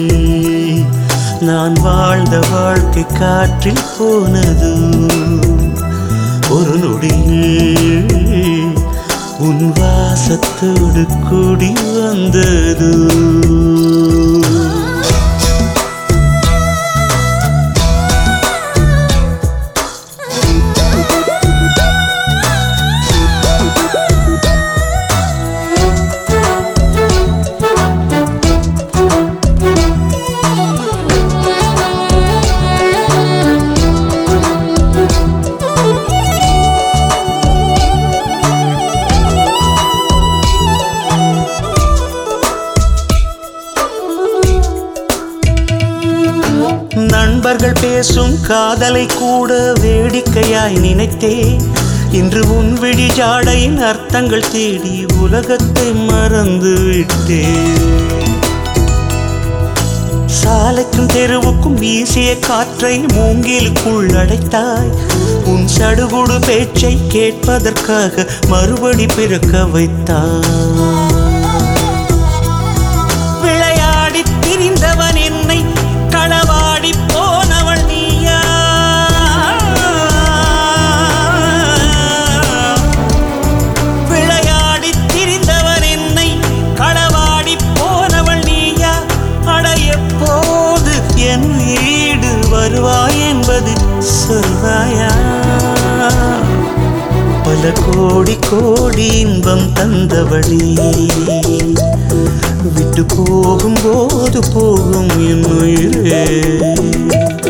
நான் வாழ்ந்த வாழ்க்கை காற்றில் போனது ஒரு நொடியில் உன் வாசத்தோடு கூடி வந்தது நண்பர்கள் பேசும் காதலை கூட வேடிக்கையாய் நினைத்தேன் இன்று உன் விழி ஜாடையின் அர்த்தங்கள் தேடி உலகத்தை மறந்து விட்டேன் சாலைக்கும் தெருவுக்கும் வீசிய காற்றை மூங்கிலுக்குள் அடைத்தாய் உன் சடுகுடு பேச்சை கேட்பதற்காக மறுபடி பிறக்க வைத்தாய் விளையாடி திரிந்தவன் என்னை களவாடி போனவள் நீயா விளையாடி திரிந்தவன் என்னை களவாடி போனவள் நீயா அட எப்போது என் வீடு வருவாய் என்பது சொல்வாயா பல கோடி கோடி இன்பம் தந்தவளே விட்டு போகும்போது போகும் என் உயிரே